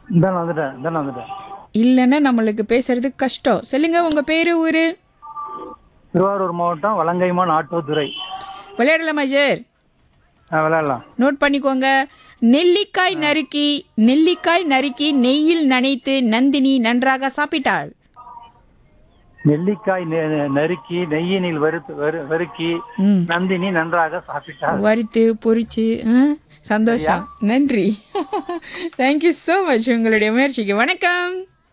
இந்தாண்ணா வந்துட்டேன் இந்தாண்ணா வந்துட்டேன் இல்லைன்னா நம்மளுக்கு பேசுறது கஷ்டம் சொல்லுங்க உங்க பேரு ஊரு திருவாரூர் மாவட்டம் வலங்கைமான் ஆட்டோதுறை விளையாடலாமா சார் ஆ விளையாடலாம் நோட் பண்ணிக்கோங்க நெல்லிக்காய் நறுக்கி நெல்லிக்காய் நறுக்கி நெய்யில் நனைத்து நந்தினி நன்றாக சாப்பிட்டாள் நெல்லிக்காய் நெ- நெ- நறுக்கி நெய்யினில் வறுத்து வறு வறுக்கி ம் நந்தினி நன்றாக சாப்பிட்டார் வறுத்து பொரிச்சு ஆ, சந்தோஷம் நன்றி தேங்க்யூ ஸோ மச் உங்களுடைய முயற்சிக்கு வணக்கம்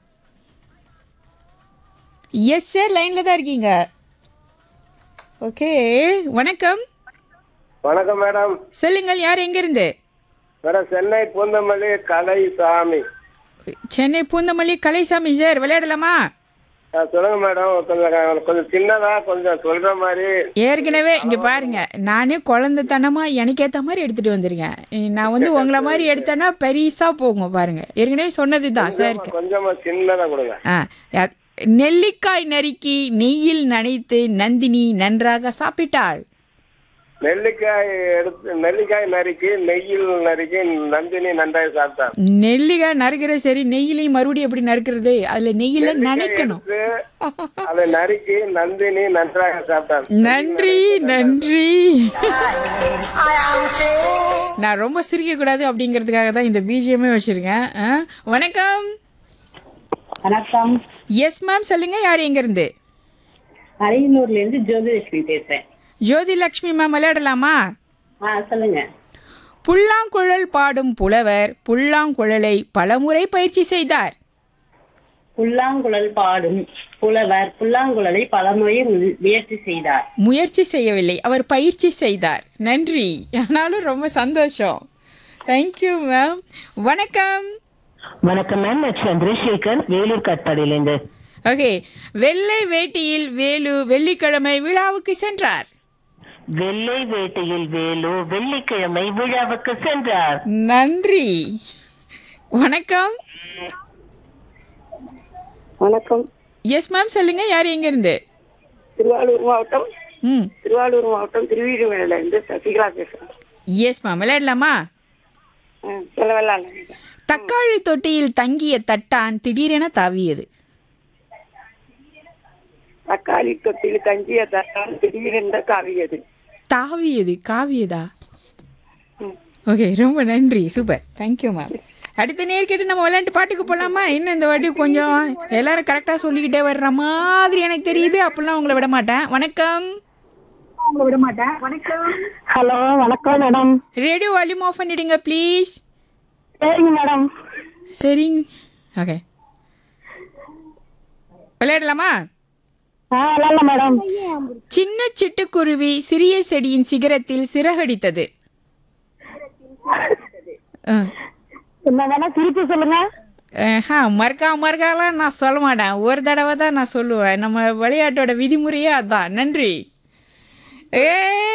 எஸ் சார் லைனில் தான் இருக்கீங்க ஓகே வணக்கம் வணக்கம் மேடம் சொல்லுங்கள் யார் எங்கேருந்து மேடம் சென்னை பூந்தமல்லி கலைசாமி சென்னை பூந்தமல்லி கலைசாமி சார் விளையாடலாமா ஆ, சொல்லுங்க மேடம் கொஞ்சம் கொஞ்சம் சின்னதா கொஞ்சம் சொல்ற மாதிரி ஏற்கனவே இங்க பாருங்க நானே குழந்தைத்தனமா எனக்கு ஏத்த மாதிரி எடுத்துட்டு வந்திருக்கேன் நான் வந்து உங்களை மாதிரி எடுத்தேன்னா பெரிசா போகும் பாருங்க ஏற்கனவே சொன்னதுதான் சாருக்கு கொஞ்சமா சின்னதா கொடுங்க ஆ, யா- நெல்லிக்காய் நறுக்கி நெய்யில் நனைத்து நந்தினி நன்றாக சாப்பிட்டாள் நெல்லிக்காய் எடுத்து நெல்லிக்காய் நறுக்கி நெய்யில் நறுக்கி நந்தினி நன்றாக சாப்பிட்டான் நெல்லிக்காய் நறுக்கிற சரி நெய்யிலையும் மறுபடியும் எப்படி நறுக்கிறது அதுல நெய்யில நனைக்கணும் எடுத்து அதை நறுக்கி நந்தினி நன்றாக சாப்பிட்டான் நன்றி நன்றி நான் ரொம்ப சிரிக்க கூடாது அப்படிங்கிறதுக்காக தான் இந்த பிஜிஎம்மே வச்சிருக்கேன் ஆ, வணக்கம் வணக்கம் எஸ் மேம் சொல்லுங்க யார் எங்க இருந்து அரியனூர்ல இருந்து ஜோதிலட்சுமி பேசுறேன் ஜோதி லக்ஷ்மி மேம் விளையாடலாமா ஆ சொல்லுங்க புல்லாங்குழல் பாடும் புலவர் புல்லாங்குழலை பலமுறை பயிற்சி செய்தார் புல்லாங்குழல் பாடும் புலவர் புல்லாங்குழலை பலமுறை மு- முயற்சி செய்தார் முயற்சி செய்யவில்லை அவர் பயிற்சி செய்தார் நன்றி ஆனாலும் ரொம்ப சந்தோஷம் தேங்க்யூ மேம் வணக்கம் வணக்கம் மேம் நான் சந்திரசேகர் வேலூர் காட்பாடியிலேருந்து ஓகே வெள்ளை வேட்டியில் வேலு வெள்ளிக்கிழமை விழாவுக்கு சென்றார் வெள்ளை வேட்டையில் வேலு வெள்ளிக்கிழமை விழாவுக்கு சென்றார் நன்றி வணக்கம் வணக்கம் எஸ் மேம் சொல்லுங்க யார் எங்க இருந்து திருவாரூர் மாவட்டம் ம் திருவாரூர் மாவட்டம் திருவீடுமலையில இருந்து சசிகலா பேசுறேன் எஸ் மேம் விளையாடலாமா ஆ, சொல்ல வரலாம் தக்காளி தொட்டியில் தங்கிய தட்டான் திடீரென தாவியது தக்காளி தொட்டில் கஞ்சிய தட்டான் திடீரென்று காவியது தாவியது காவியதா ஓகே ரொம்ப நன்றி சூப்பர் தேங்க்யூ மேம் அடுத்த நேர்கிட்ட நம்ம விளையாட்டு பாட்டுக்கு போகலாமா இன்னும் இந்த வாட்டி கொஞ்சம் எல்லாரும் கரெக்டாக சொல்லிக்கிட்டே வர்ற மாதிரி எனக்கு தெரியுது அப்படிலாம் உங்களை விட மாட்டேன் வணக்கம் ஹலோ வணக்கம் மேடம் ரேடியோ வால்யூம் ஆஃப் பண்ணிடுங்க ப்ளீஸ் சரிங்க மேடம் சரிங்க ஓகே விளையாடலாமா ஆ இல்ல மேடம் சின்ன சிட்டுக்குருவி சிறிய செடியின் சிகரத்தில் சிறகடித்தது ஆ. என்ன வேணா திருப்பி சொல்லுங்க ஆஹா, மறுக்கா மறுக்காலாம் நான் சொல்ல மாட்டேன் ஒரு தடவை தான் நான் சொல்லுவேன் நம்ம விளையாட்டோட விதிமுறையே அதான் நன்றி ஏ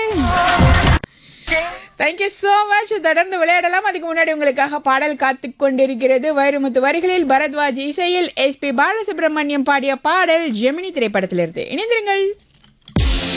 தேங்க்யூ ஸோ மச் தொடர்ந்து விளையாடலாம் அதுக்கு முன்னாடி உங்களுக்காக பாடல் காத்து கொண்டிருக்கிறது வைரமுத்து வரிகளில் பரத்வாஜ் இசையில் எஸ்பி பாலசுப்ரமணியம் பாடிய பாடல் ஜெமினி திரைப்படத்திலிருந்து இணைந்திருங்கள்